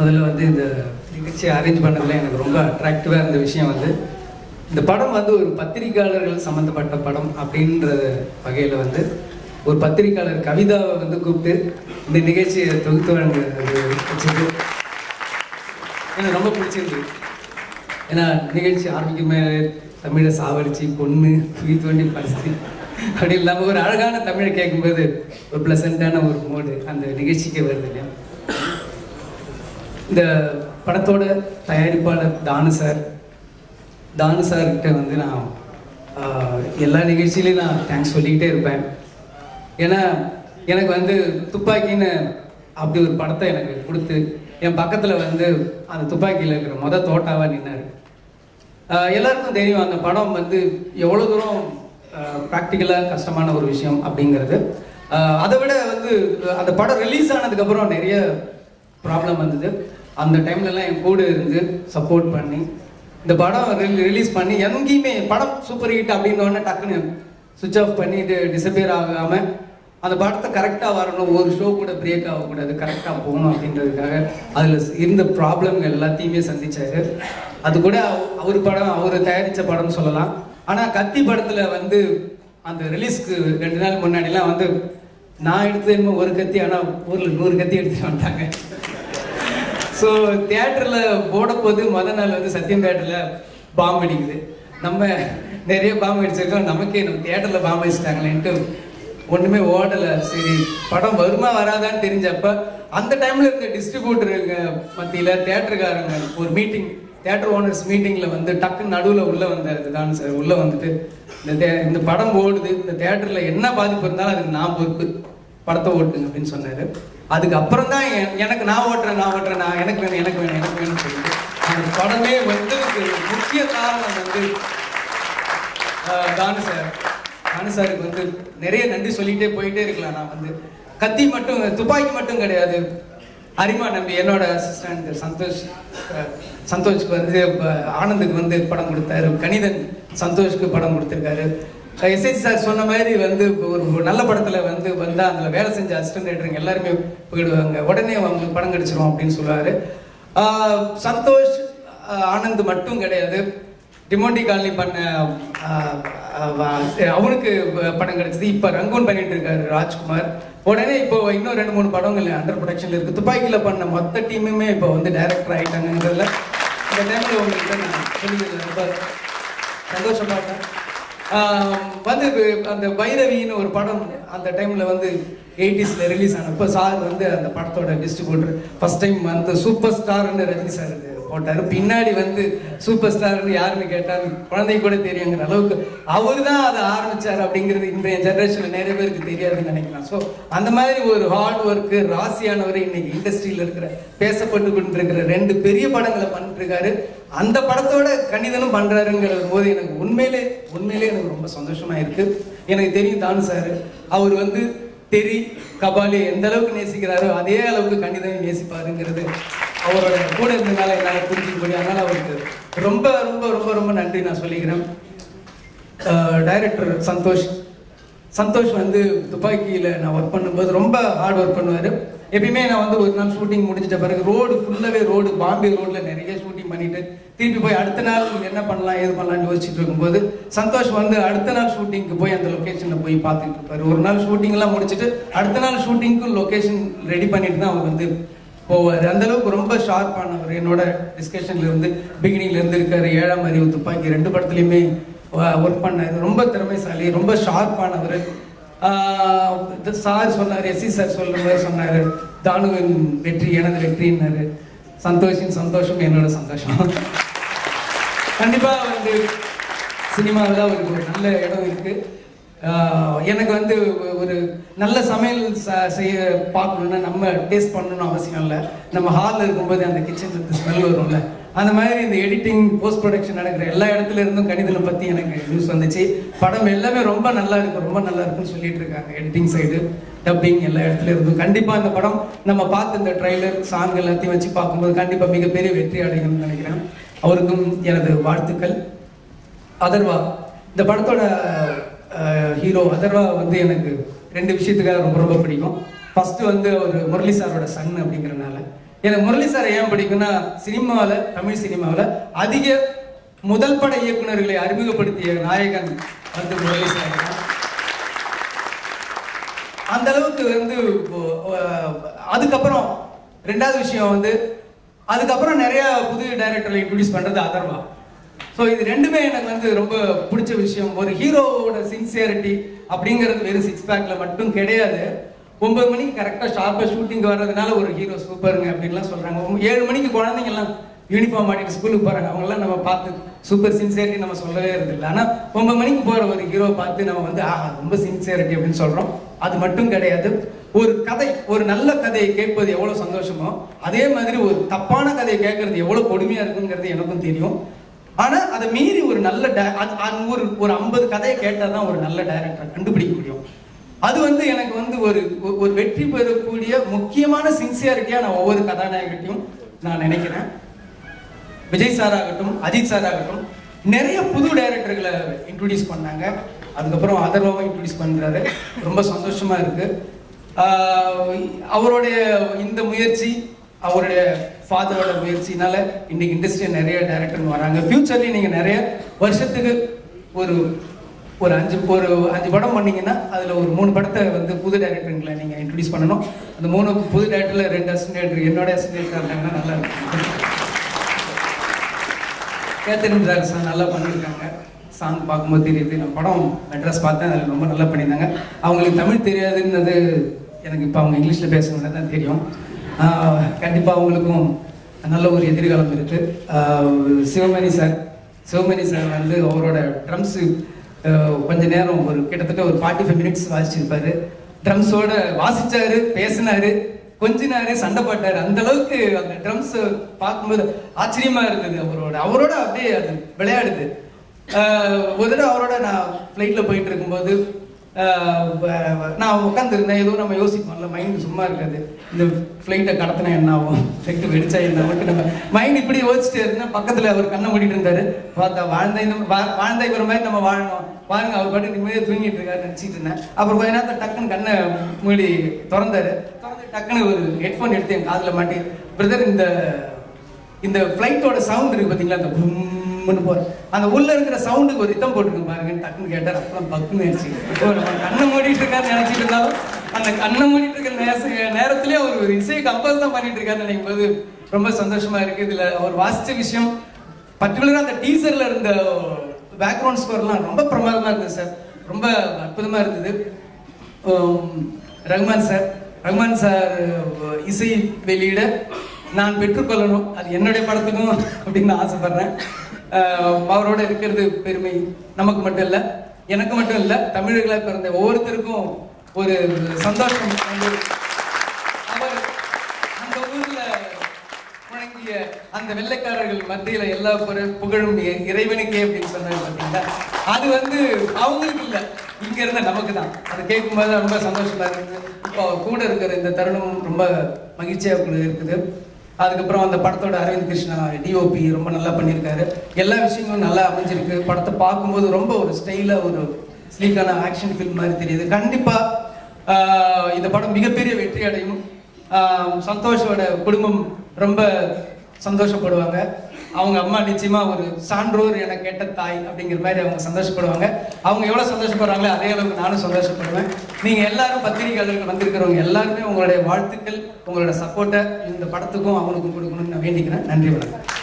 முதல்ல வந்து இந்த நிகழ்ச்சியை அரேஞ்ச் பண்ணதுல எனக்கு ரொம்ப அட்ராக்டிவாக இருந்த விஷயம் வந்து இந்த படம் வந்து ஒரு பத்திரிக்கையாளர்கள் சம்மந்தப்பட்ட படம் அப்படின்ற வகையில் வந்து ஒரு பத்திரிக்கையாளர் கவிதாவை வந்து கூப்பிட்டு இந்த நிகழ்ச்சியை தொகுத்து வழங்குறது வச்சது எனக்கு ரொம்ப பிடிச்சிருந்தது ஏன்னா நிகழ்ச்சி ஆரம்பிக்குமே தமிழை சாவடிச்சு பொண்ணு தூக்கி தோண்டி பறிச்சு அப்படி இல்லாமல் ஒரு அழகான தமிழை கேட்கும்போது ஒரு ப்ளசண்ட்டான ஒரு மோடு அந்த நிகழ்ச்சிக்கு வருது இல்லையா இந்த படத்தோட தயாரிப்பாளர் தானு சார் தானு சார்கிட்ட வந்து நான் ஆஹ், எல்லா நிகழ்ச்சியிலையும் நான் தேங்க்ஸ் சொல்லிக்கிட்டே இருப்பேன் ஏன்னா எனக்கு வந்து துப்பாக்கின்னு அப்படி ஒரு படத்தை எனக்கு கொடுத்து என் பக்கத்தில் வந்து அந்த துப்பாக்கியில் இருக்கிற மொத தோட்டாவாக நின்னார் எல்லாருக்கும் தெரியும் அந்த படம் வந்து எவ்வளோ தூரம் ப்ராக்டிக்கலாக கஷ்டமான ஒரு விஷயம் அப்படிங்கிறது ஆஹ், அதை விட வந்து அந்த படம் ரிலீஸ் ஆனதுக்கப்புறம் நிறைய ப்ராப்ளம் வந்தது அந்த டைம்லலாம் என் கூட இருந்து சப்போர்ட் பண்ணி இந்த படம் ரிலீஸ் பண்ணி எங்கேயுமே படம் சூப்பர் ஹிட் அப்படின்னோடனே டக்குன்னு சுவிட்ச் ஆஃப் பண்ணிட்டு டிசப்பியர் ஆகாமல் அந்த படத்தை கரெக்டாக வரணும் ஒரு ஷோ கூட பிரேக் ஆகக்கூடாது கரெக்டாக போகணும் அப்படின்றதுக்காக அதில் இருந்த ப்ராப்ளம் எல்லாத்தையுமே சந்திச்சாரு அது கூட அவ- அவர் படம் அவர் தயாரித்த படம்னு சொல்லலாம் ஆனால் கத்தி படத்தில் வந்து அந்த ரிலீஸ்க்கு ரெண்டு நாள் முன்னாடிலாம் வந்து நான் எடுத்தது என்னமோ ஒரு கத்தி ஆனால் ஊரில் நூறு கத்தி எடுத்துட்டு வந்துட்டாங்க ஸோ தியேட்டரில் போட போது முத நாள் வந்து சத்யம் தியேட்டரில் பாம்பு அடிக்குது நம்ம நிறைய பாம்பு அடிச்சிருக்கோம் நமக்கே நம்ம தியேட்டரில் பாம்பு அடிச்சிட்டாங்களேன்ட்டு ஒன்றுமே ஓடலை சரி படம் வருமா வராதான்னு தெரிஞ்சப்ப அந்த டைமில் இருந்த டிஸ்ட்ரிபியூட்டருங்க மத்தியில் தியேட்டருக்காரங்க ஒரு மீட்டிங் தியேட்டர் ஓனர்ஸ் மீட்டிங்கில் வந்து டக்குன்னு நடுவில் உள்ளே வந்தார் தான் சார் உள்ளே வந்துட்டு இந்த தே- இந்த படம் ஓடுது இந்த தியேட்டரில் என்ன பாதிப்பு இருந்தாலும் அதுக்கு நான் பொறுப்பு படத்தை ஓட்டுங்க அப்படின்னு சொன்னாரு அதுக்கு அப்புறம் தான் எ- எனக்கு நான் ஓட்டுறேன் நான் ஓட்டுறேன் நான் எனக்கு வேணும் எனக்கு வேணும் எனக்கு வேணும்னு சொல்லிட்டு அந்த படமே வந்து முக்கிய காரணம் வந்து ஆஹ், தானு சார் தானு சாருக்கு வந்து நிறைய நன்றி சொல்லிட்டே போயிட்டே இருக்கலாம் நான் வந்து கத்தி மட்டும் துப்பாக்கி மட்டும் கிடையாது அரிமா நம்பி என்னோட அசிஸ்டன்ட் சந்தோஷ் அஹ், சந்தோஷ்க்கு வந்து ப- ஆனந்துக்கு வந்து படம் கொடுத்தாரு கணிதன் சந்தோஷ்க்கு படம் கொடுத்துருக்காரு எஸ்எஸ் சார் சொன்ன மாதிரி வந்து ஒரு ஒரு நல்ல படத்துல வந்து வந்தா அதுல வேலை செஞ்ச அசிஸ்டன்ட் ரைட்டருங்க எல்லாருமே போயிடுவாங்க உடனே அவங்களுக்கு படம் கிடைச்சிரும் அப்படின்னு சொல்லுவாரு ஆஹ், சந்தோஷ் ஆஹ், ஆனந்த் மட்டும் கிடையாது டிமோண்டி காலனி பண்ண ஆஹ், ஆஹ், அவனுக்கு படம் கிடைச்சது இப்ப ரங்கூன் பண்ணிட்டு இருக்காரு ராஜ்குமார் உடனே இப்போ இன்னும் ரெண்டு மூணு படங்கள் அண்டர் ப்ரொடக்ஷன்ல இருக்கு துப்பாக்கியில பண்ண மொத்த டீமுமே இப்போ வந்து டைரக்டர் ஆயிட்டாங்கிறதுல இந்த டைம்ல உங்கள்கிட்ட நான் சொல்லிக்கிறேன் ரொம்ப சந்தோஷமா இருக்கேன் ஆஹ் வந்து இது அந்த பைரவின்னு ஒரு படம் அந்த டைம்ல வந்து எயிட்டிஸ்ல ரிலீஸ் ஆனப்போ சார் வந்து அந்த படத்தோட டிஸ்ட்ரிபியூட்டர் ஃபர்ஸ்ட் டைம் வந்து சூப்பர் ஸ்டார்னு ரஜினி சார் போட்டாரு பின்னாடி வந்து சூப்பர் ஸ்டார்னு யாருன்னு கேட்டாரு குழந்தைக்கு கூட தெரியுங்கிற அளவுக்கு அவர் தான் அதை ஆரம்பிச்சார் அப்படிங்கிறது இன்றைய ஜெனரேஷன்ல நிறைய பேருக்கு தெரியாதுன்னு நினைக்கிறேன் ஸோ அந்த மாதிரி ஒரு ஹார்ட் ஒர்க்கு ராசியானவர் இன்னைக்கு இண்டஸ்ட்ரியில இருக்கிற பேசப்பட்டு கொண்டிருக்கிற ரெண்டு பெரிய படங்களை பண்ணிட்டு இருக்காரு அந்த படத்தோட கணிதனும் பண்றாருங்கிற போது எனக்கு உண்மையிலே உண்மையிலே எனக்கு ரொம்ப சந்தோஷமா இருக்கு எனக்கு தெரியும் தானு சார் அவர் வந்து தெரி கபாலி எந்த அளவுக்கு நேசிக்கிறாரோ அதே அளவுக்கு கணிதனை நேசிப்பாருங்கிறது அவரோட கூட இருந்தனால என்னால் புரிஞ்சுக்க முடியும் அதனால அவருக்கு ரொம்ப ரொம்ப ரொம்ப ரொம்ப நன்றி நான் சொல்லிக்கிறேன் டைரக்டர் சந்தோஷ் சந்தோஷ் வந்து துப்பாக்கியில் நான் ஒர்க் பண்ணும்போது ரொம்ப ஹார்ட் ஒர்க் பண்ணுவார் எப்பயுமே நான் வந்து ஒரு நாள் ஷூட்டிங் முடிஞ்சிட்ட பிறகு ரோடு ஃபுல்லாகவே ரோடு பாம்பே ரோட்டில் நிறைய ஷூட்டிங் பண்ணிட்டு திருப்பி போய் அடுத்த நாள் என்ன பண்ணலாம் ஏது பண்ணலாம்னு யோசிச்சுட்டு இருக்கும்போது சந்தோஷ் வந்து அடுத்த நாள் ஷூட்டிங்க்கு போய் அந்த லொக்கேஷனில் போய் பார்த்துட்டு இருப்பாரு ஒரு நாள் ஷூட்டிங்லாம் முடிச்சுட்டு அடுத்த நாள் ஷூட்டிங்க்கும் லொக்கேஷன் ரெடி பண்ணிட்டு தான் அவர் வந்து போவார் அந்த அளவுக்கு ரொம்ப ஷார்ப்பானவர் என்னோட டிஸ்கஷன்ல இருந்து பிகினிங்ல இருந்து இருக்காரு ஏழாம் அறிவு துப்பாக்கி ரெண்டு படத்துலையுமே ஒர்க் பண்ணாரு ரொம்ப திறமைசாலி ரொம்ப ஷார்ப்பானவர் சார் சொன்னார் எஸ்சி சார் சொல்ற மாதிரி சொன்னாரு தானுவின் வெற்றி எனது வெற்றின்னாரு சந்தோஷின் சந்தோஷம் என்னோட சந்தோஷம் கண்டிப்பா வந்து சினிமாவில் அவருக்கு ஒரு நல்ல இடம் இருக்கு ஆஹ் எனக்கு வந்து ஒ- ஒரு நல்ல சமையல் ச- செய்ய பார்க்கணுன்னா நம்ம டேஸ்ட் பண்ணணும்னு அவசியம் இல்லை நம்ம ஹாலில் இருக்கும்போது அந்த கிச்சன் இருந்து ஸ்மெல் வரும்ல அந்த மாதிரி இந்த எடிட்டிங் போஸ்ட் ப்ரொடக்ஷன் நடக்கிற எல்லா இடத்துல இருந்தும் கணிதனை பற்றி எனக்கு நியூஸ் வந்துச்சு படம் எல்லாமே ரொம்ப நல்லா இருக்கு ரொம்ப நல்லா இருக்குன்னு சொல்லிட்டு இருக்காங்க எடிட்டிங் சைடு டப்பிங் எல்லா இடத்துல இருந்தும் கண்டிப்பாக இந்த படம் நம்ம பார்த்து இந்த ட்ரைலர் சாங் எல்லாத்தையும் வச்சு பார்க்கும்போது கண்டிப்பாக மிகப்பெரிய வெற்றி அடையணும்னு நினைக்கிறேன் அவருக்கும் எனது வாழ்த்துக்கள் அதர்வா இந்த படத்தோட ஹீரோ அதர்வா வந்து எனக்கு ரெண்டு விஷயத்துக்காக ரொம்ப ரொம்ப பிடிக்கும் ஃபர்ஸ்ட் வந்து ஒரு முரளி சாரோட சன் அப்படிங்கிறனால எனக்கு முரளி சார் ஏன் பிடிக்கும்னா சினிமாவில் தமிழ் சினிமாவில் அதிக முதல் பட இயக்குனர்களை அறிமுகப்படுத்திய நாயகன் வந்து முரளி சார் தான். அந்த அளவுக்கு வந்து அஹ், அதுக்கப்புறம் ரெண்டாவது விஷயம் வந்து அதுக்கப்புறம் நிறைய புது டைரக்டர்களை இன்ட்ரடியூஸ் பண்றது அதர்வா ஸோ இது ரெண்டுமே எனக்கு வந்து ரொம்ப பிடிச்ச விஷயம் ஒரு ஹீரோவோட சின்சியரிட்டி அப்படிங்கிறது வெறும் சிக்ஸ் பேக்ல மட்டும் கிடையாது ஒன்பது மணிக்கு கரெக்டாக ஷார்ப்பாக ஷூட்டிங் வர்றதுனால ஒரு ஹீரோ சூப்பருங்க அப்படின்லாம் சொல்றாங்க ஒம்ப- ஏழு மணிக்கு குழந்தைங்க எல்லாம் யூனிஃபார்ம் மாட்டிட்டு ஸ்கூலுக்கு போறாங்க அவங்கெல்லாம் நம்ம பார்த்து சூப்பர் சின்சியரிட்டி நம்ம சொல்லவே இருந்தில்ல ஆனா ஒன்பது மணிக்கு போற ஒரு ஹீரோ பார்த்து நம்ம வந்து ஆஹா ரொம்ப சின்சியரிட்டி அப்படின்னு சொல்றோம் அது மட்டும் கிடையாது ஒரு கதை ஒரு நல்ல கதையை கேட்பது எவ்வளவு சந்தோஷமோ அதே மாதிரி ஒரு தப்பான கதையை கேட்கறது எவ்வளவு கொடுமையா இருக்குங்கிறது எனக்கும் தெரியும் ஆனா அதை மீறி ஒரு நல்ல di- அது- அது ஒரு ஒரு ஐம்பது கதையை கேட்டால் தான் ஒரு நல்ல டைரக்டர் கண்டுபிடிக்க முடியும் அது வந்து எனக்கு வந்து ஒரு ஒரு- ஒரு வெற்றி பெறக்கூடிய முக்கியமான சின்சியாரிட்டியா நான் ஒவ்வொரு கதாநாயகத்தையும் நான் நினைக்கிறேன் விஜய் சார் ஆகட்டும் அஜித் சார் ஆகட்டும் நிறைய புது டைரக்டர்களை இன்ட்ரடியூஸ் பண்ணாங்க அதுக்கப்புறம் அதர்வாவும் இன்ட்ரடியூஸ் பண்றாரு ரொம்ப சந்தோஷமா இருக்கு ஆஹ் அவருடைய இந்த முயற்சி அவருடைய ஃபாதரோட முயற்சினால இன்னைக்கு இண்டஸ்ட்ரியில் நிறைய டைரக்டர் வராங்க ஃபியூச்சர்லேயும் நீங்கள் நிறைய வருஷத்துக்கு ஒரு ஒரு அஞ்சு ஒரு அஞ்சு படம் பண்ணீங்கன்னா அதில் ஒரு மூணு படத்தை வந்து புது டைரக்டருங்களை நீங்கள் இன்ட்ரடியூஸ் பண்ணணும் அந்த மூணு புது டைரக்டரில் ரெண்டு அசிஸ்டன்ட் என்னோட அசிஸ்டன்ட் இருந்தாங்கன்னா நல்லா இருக்கும் கேத்தரின் சார் சார் நல்லா பண்ணியிருக்காங்க சாங் பார்க்கும்போது தெரியுது நான் படம் மெட்ராஸ் பார்த்தேன் அதில் ரொம்ப நல்லா பண்ணியிருந்தாங்க அவங்களுக்கு தமிழ் தெரியாதுன்றது எனக்கு இப்போ அவங்க இங்கிலீஷில் பேசணுன்னு தான் தெரியும் கண்டிப்பாக அவங்களுக்கும் நல்ல ஒரு எதிர்காலம் இருக்குது சிவமணி சார் சிவமணி சார் வந்து அவரோட ட்ரம்ஸு கொஞ்ச நேரம் ஒரு கிட்டத்தட்ட ஒரு ஃபார்ட்டி ஃபைவ் மினிட்ஸ் வாசிச்சிருப்பாரு ட்ரம்ஸோட வாசிச்சாரு பேசினாரு கொஞ்சினாரு சண்டை போட்டாரு அந்த அளவுக்கு அந்த ட்ரம்ஸ் பார்க்கும்போது ஆச்சரியமா இருந்தது அவரோட அவரோட அப்படியே அது விளையாடுது ஆஹ் ஒரு தடவை அவரோட நான் ஃப்ளைட்ல போயிட்டு இருக்கும்போது ஆஹ் வ- நான் உட்காந்துருந்தேன் ஏதோ நம்ம யோசிப்போம்ல மைண்ட் சும்மா இருக்காது இந்த ஃப்ளைட்டை கடத்தினா என்ன ஆகும் ஃப்ளைட்டு வெடிச்சா என்ன ஆகும் நம்ம மைண்ட் இப்படி யோசிச்சுட்டு இருந்தா பக்கத்துல அவர் கண்ணை மூடிட்டு இருந்தாரு பார்த்தா வாழ்ந்த இந்த வா- வாழ்ந்த இவர் மாதிரி நம்ம வாழணும் பாருங்க அவர் பாட்டு நிம்மதியாக தூங்கிட்டு இருக்காரு நினச்சிட்டு இருந்தேன் அப்புறம் கொஞ்ச நேரத்தில் டக்குன்னு கண்ணை மூடி திறந்தாரு திறந்து டக்குன்னு ஒரு ஹெட்ஃபோன் எடுத்து என் காதுல மாட்டி பிரதர் இந்த இந்த ஃப்ளைட்டோட சவுண்ட் இருக்கு பாத்தீங்களா அந்த பும்னு போற அந்த உள்ள இருக்கிற சவுண்டுக்கு ஒரு ரித்தம் போட்டுருங்க பாருங்கன்னு டக்குன்னு கேட்டார் அப்புறம் பக்குன்னு ஆயிடுச்சு ஓ, நம்ம கண்ணை மூடிட்டு இருக்காரு நினைச்சிட்டு இருந்தாலும் அந்த கண்ணை மூடிட்டு இருக்கிற நேச- நேரத்திலேயே அவர் ஒரு இசையை கம்போஸ் தான் பண்ணிட்டு இருக்காருன்னு நினைக்கும் போது ரொம்ப சந்தோஷமா இருக்கு இதுல அவர் வாசிச்ச விஷயம் பர்டிகுலரா அந்த டீசர்ல இருந்த பேக்ரவுண்ட் ஸ்கோர்லாம் ரொம்ப பிரமாதமா இருந்தது சார் ரொம்ப அற்புதமா இருந்தது உம், ரஹ்மான் சார் ரஹ்மான் சார் அஹ், இசை வெளியிட நான் பெற்றுக்கொள்ளணும் அது என்னுடைய படத்துக்கும் அப்படின்னு நான் ஆசைப்படுறேன் அஹ், அவரோட இருக்கிறது பெருமை நமக்கு மட்டும் இல்லை எனக்கு மட்டும் இல்லை தமிழர்களாக பிறந்த ஒவ்வொருத்தருக்கும் ஒரு சந்தோஷம் வந்து அவர் அந்த ஊர்ல முழங்கிய அந்த வெள்ளைக்காரர்கள் மத்தியில எல்லா புர- புகழும் இ- இறைவனுக்கே அப்படின்னு சொன்னாரு பாத்தீங்களா அது வந்து அவங்களுக்கு இல்ல இங்க இருந்த நமக்கு தான் அதை கேட்கும்போது ரொம்ப சந்தோஷமா இருக்குது இப்போ கூட இருக்கிற இந்த தருணம் ரொம்ப மகிழ்ச்சியா இருக்குது அதுக்கப்புறம் அந்த படத்தோட அரவிந்த் கிருஷ்ணா டிஓபி ரொம்ப நல்லா பண்ணியிருக்காரு எல்லா விஷயங்களும் நல்லா அமைஞ்சிருக்கு படத்தை பார்க்கும்போது ரொம்ப ஒரு ஸ்டைலா ஒரு ஸ்லீக்கான ஆக்ஷன் ஃபில்ம் மாதிரி தெரியுது கண்டிப்பா ஆஹ் இந்த படம் மிகப்பெரிய வெற்றி அடையும் ஆஹ் சந்தோஷோட குடும்பம் ரொம்ப சந்தோஷப்படுவாங்க அவங்க அம்மா நிச்சயமா ஒரு சான்றோர் என கேட்ட தாய் அப்படிங்கிற மாதிரி அவங்க சந்தோஷப்படுவாங்க அவங்க எவ்வளவு சந்தோஷப்படுறாங்களோ அதே அளவுக்கு நானும் சந்தோஷப்படுவேன் நீங்க எல்லாரும் பத்திரிகையாளர்கள் வந்திருக்கிறவங்க எல்லாருமே உங்களுடைய வாழ்த்துக்கள் உங்களோட சப்போர்ட்டை இந்த படத்துக்கும் அவனுக்கும் கொடுக்கணும்னு நான் வேண்டிக்கிறேன் நன்றி வணக்கம்